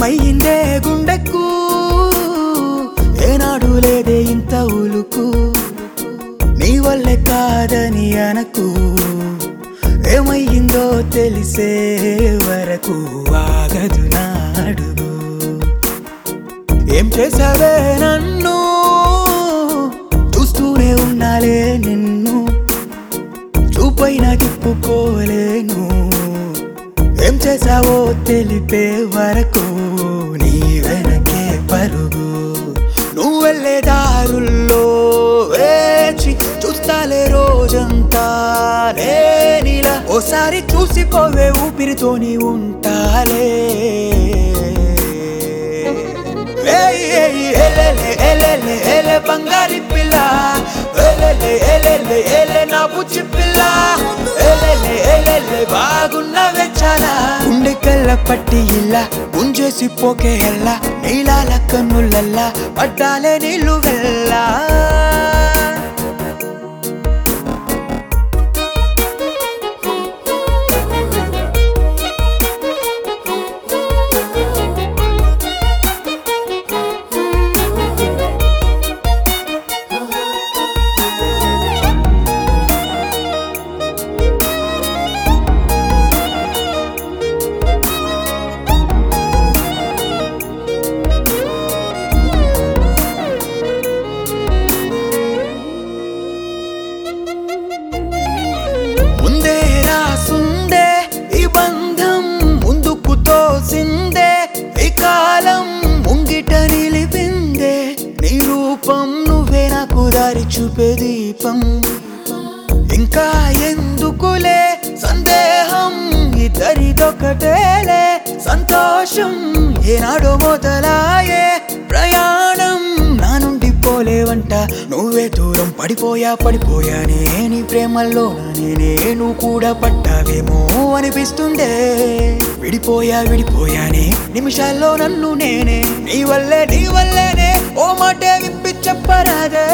ఏమయ్యిందే గుండెకు ఏనాడు లేదే ఇంత ఉలుకు నీ వల్లే కాదని అనకు ఏమయ్యిందో తెలిసే వరకు ఆగదు నా అడుగు ఏం చేసావే నన్ను చూస్తూనే ఉన్నాలే నిన్ను చూపైన తిప్పుకోలేను ఏం చేసావో తెలిపే వరకు నీ వెనకే పరుగు నువ్వు వెళ్ళే దారుల్లో వేచి చూస్తాలే రోజంతా నేనిలా ఓసారి చూసిపోవే ఊపిరితోని ఉంటాలే ఏయ్ ఏయ్ ఎలెలే ఎలెలే ఎలె బంగారి పిల్ల ఎలెలే ఎలెలే ఎలె నా బుజ్జి పిల్ల ఎలెలే ఎలెలే బాగున్నవే చాలా గుండెకల్ల పట్టి ఇలా గుంజేసి పోకే ఎల్లా నీలాల కన్నులల్లా పడ్డాలే నీళ్ళు వెళ్ళా ముందే రాసుందే ఈ బంధం ముందుకు తోసిందే ఈ కాలం ముంగిట నిలిపిందే నీ రూపం నువ్వే నాకు దారి చూపే దీపం ఇంకా ఎందుకులే సందేహం ఇద్దరిదొకటేలే సంతోషం ఏనాడో మొదలాయే ప్రయాణం నా నుండి పోలేవంట నువ్వే దూరం పడిపోయా పడిపోయానే నీ ప్రేమల్లో నేనే నువ్వు కూడా పట్టావేమో అనిపిస్తుందే విడిపోయా విడిపోయానే నిమిషాల్లో నన్ను నేనే నీ వల్లే నీ వల్లేనే ఓ మాటే విప్పి చెప్పరాదే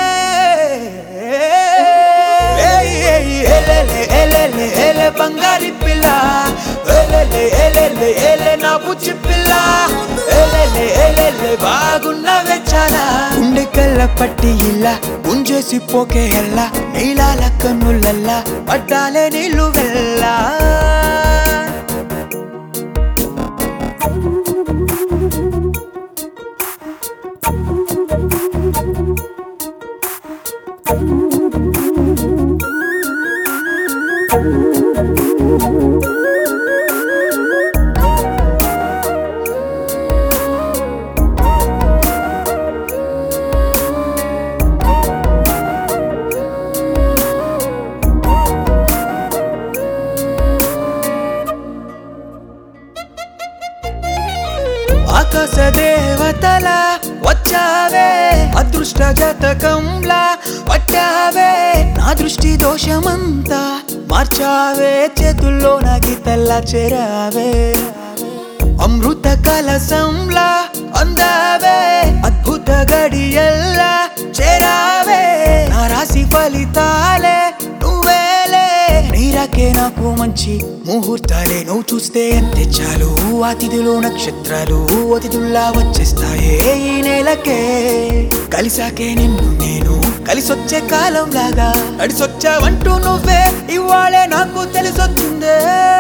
ఏయ్ ఏయ్ ఎలెలే ఎలెలే ఎలె బంగారి పిల్ల ఎలెలే ఎలెలే ఎలె నా బుజ్జి పిల్ల ఎలెలే ఎలెలే బాగున్నవే చాలా గుండెకల్ల పట్టి ఇలా గుంజేసి పోకే ఎల్లా నీలాల కన్నులల్లా పడ్డాలే నీళ్ళు వెళ్ళా ఆకాశ దేవతల వచ్చావే అదృష్ట జతకంలా పట్టావే నా దృష్టి దోషమంతా మార్చావే చేతుల్లో నా గీతల్లా చేరావే అమృత కలసంలా అందావే అద్భుత గడియల్లా చేరావే నా రాశి ఫలితాలే నువ్వేలే నీరాకే నాకు మంచి ముహూర్తాలే నువ్వు చూస్తే అంతే చాలు అతిథులు నక్షత్రాలు అతిథుల్లా వచ్చేస్తాయే ఈ నెలకే కలిసాకే నిన్ను నేను కలిసొచ్చే కాలం లాగా నడిసొచ్చావంటూ నువ్వే ఇవాళే నాకు తెలిసొచ్చిందే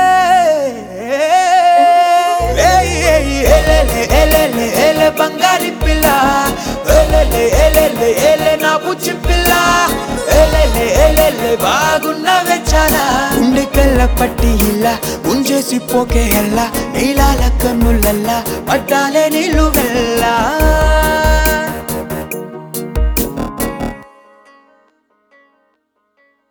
ఏయ్ ఏయ్ ఎలెలే ఎలెలే ఎలె బంగారి పిల్ల ఎలెలే ఎలెలే ఎలె నా బుజ్జి పిల్ల ఎలెలే ఎలెలే బాగున్నవే చాలా గుండెకల్ల పట్టి ఇలా గుంజేసి పోకే ఎల్లా నీలాల కన్నులల్లా పడ్డాలే నీళ్ళు వెళ్ళా